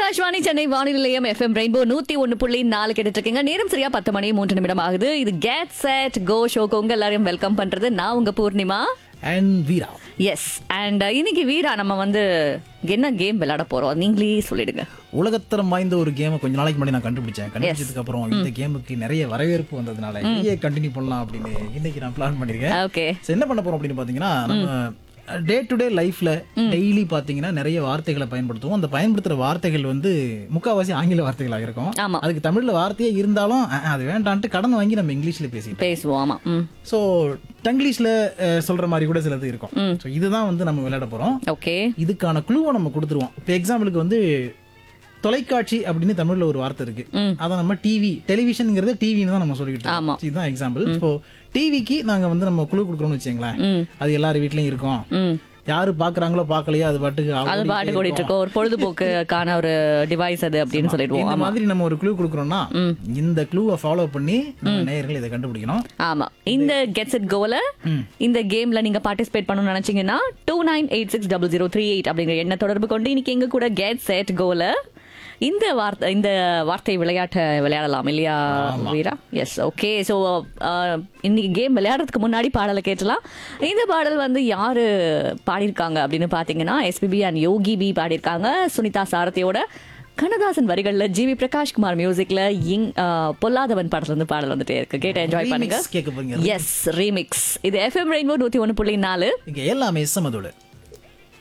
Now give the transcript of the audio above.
ஆகாஷ்வாணி சென்னை வானொலி நிலையம் FM rainbow நூத்தி ஒன்னு புள்ளி நாலு கேட்டுட்டு இருக்கீங்க நேரம் சரியா பத்து மணி மூன்று நிமிடம் ஆகுது இது கேட் செட் கோ ஷோக்கு உங்க எல்லாரையும் வெல்கம் பண்றது நான் உங்க Poornima and Veera yes and இன்னைக்கு வீரா நம்ம வந்து என்ன கேம் விளையாட போறோம் நீங்களே சொல்லிடுங்க உலகத்தரம் வாய்ந்த ஒரு கேமை கொஞ்ச நாளைக்கு முன்னாடி நான் கண்டுபிடிச்சேன் கண்டுபிடிச்சதுக்கு அப்புறம் இந்த கேமுக்கு நிறைய வரவேற்பு வந்ததுனால இதையே கண்டினியூ பண்ணலாம் அப்படின்னு இன்னைக்கு நான் பிளான் பண்ணிருக்கேன் ஓகே So, என்ன பண்ண போறோம் அப்படின்னு பாத்தீங்கன்னா நம்ம டே டு டே லைஃப்ல டெய்லி பாத்தீங்கன்னா நிறைய வார்த்தைகளை பயன்படுத்துவோம் அந்த பயன்படுத்துற வார்த்தைகள் வந்து முக்காவாசி ஆங்கில வார்த்தைகளாக இருக்கும் ஆமா. அதுக்கு தமிழ்ல வார்த்தையே இருந்தாலும் அஹ், அது வேண்டான்ட்டு கடன் வாங்கி நம்ம இங்கிலீஷ்ல பேசிக்கிட்டோம் பேசுவோம் ஆமா ம் ஸோ டங்கிலீஷ்ல அஹ், சொல்ற மாதிரி கூட சிலது இருக்கும் ஸோ இதுதான் வந்து நம்ம விளையாட போறோம் ஓகே இதுக்கான குழுவை நம்ம கொடுத்துருவோம் இப்போ எக்ஸாம்பிளுக்கு வந்து தொலைக்காட்சி அப்படின்னு தமிழ்ல ஒரு வார்த்தை இருக்கு அதை நம்ம டிவி டெலிவிஷன்ங்கிறது டிவின்னு தான் நம்ம சொல்லிக்கிட்டு இருக்கோம். ஆமா. இதுதான் எக்ஸாம்பிள் இப்போ டிவிக்கு நாங்க வந்து நம்ம குழு கொடுக்குறோம்னு வச்சுங்களேன் அது எல்லார் வீட்லயும் இருக்கும் ம் யாரு பாக்குறாங்களோ பாக்கலையோ அது பாட்டுக்கு அது ஓடிட்டே பாட்டு ஓடிட்டு இருக்கும். இருக்கோம் ஒரு பொழுதுபோக்குக்கான ஒரு டிவைஸ் அது அப்படின்னு சொல்லிடுவோம் இந்த மாதிரி நம்ம ஒரு க்ளூ கொடுக்குறோம்னா இந்த க்ளூவை ஃபாலோ பண்ணி நம்ம நேயர்கள் இதை கண்டுபிடிக்கணும் ஆமா இந்த கெட்ஸ் இட் கோல இந்த கேம்ல நீங்க பார்ட்டிசிபேட் பண்ணணும்னு நினைச்சீங்கன்னா two nine eight six double zero three eight அப்படிங்கிற எண்ண தொடர்பு கொண்டு இன்னைக்கு எங்க கூட கெட் செட் கோல இந்த வார்த்தை இந்த வார்த்தை விளையாட்டை விளையாடலாம் இல்லையா வீரா எஸ் ஓகே ஸோ இன்னைக்கு கேம் விளையாடுறதுக்கு முன்னாடி பாடலை கேட்டலாம் இந்த பாடல் வந்து யாரு பாடியிருக்காங்க அப்படின்னு பார்த்தீங்கன்னா எஸ்பிபி அண்ட் யோகி பி பாடியிருக்காங்க சுனிதா சாரதியோட கண்ணதாசன் வரிகள்ல ஜிவி பிரகாஷ் குமார் மியூசிக்ல இங் பொல்லாதவன் படத்துல இருந்து பாடல் வந்துட்டே இருக்கு கேட்டு என்ஜாய் பண்ணுங்க Remix கேட்க போறீங்க எஸ் ரீமிக்ஸ் இது எஃப்எம் ரெயின்போ நூத்தி ஒன்னு புள்ளி நாலு இங்க எல்லாமே சமதோடு